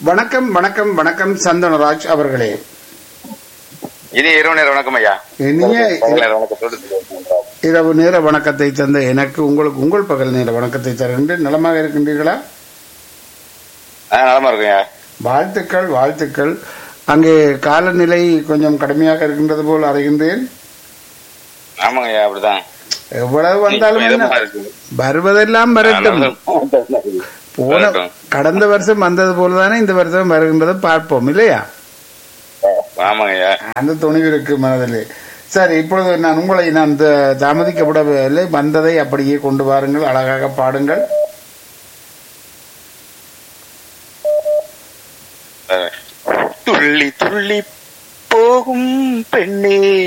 வணக்கம் வணக்கம் வணக்கம் சந்தனராஜ் அவர்களே இனி இரவு நேர வணக்கம் ஐயா இனிய பகல் நேர வணக்கத்தோடு சொல்லுங்கள். இரவு நேர வணக்கத்தை தந்த எனக்கு உங்களுக்கு உங்கள் பகல் நேர வணக்கத்தை தருகின்றேன் நலமாக இருக்கின்றீர்களா ஆ நலமா இருக்கும் ஐயா வாழ்த்துக்கள் வாழ்த்துக்கள் அங்கே காலநிலை கொஞ்சம் கடுமையாக இருக்கின்றது போல் அறிகின்றேன் ஆமாங்க ஐயா அப்படிதான் எவ்வளவு வந்தாலும் இப்ப என்ன? இதமா இருக்கு. வருவதெல்லாம் வரட்டும் போன வரட்டும். கடந்த வருஷம் வந்தது போலதானே இந்த வருஷம் வருகின்றதை பார்ப்போம் இல்லையா ஆமாங்க ஐயா அந்த துணிவு இருக்கு மனதிலே சரி இப்பொழுது நான் உங்களை நான் த- தாமதிக்கப்படவில்லை வந்ததை அப்படியே கொண்டு வாருங்கள் அழகாக பாடுங்கள் துள்ளி துள்ளி போகும் பெண்ணே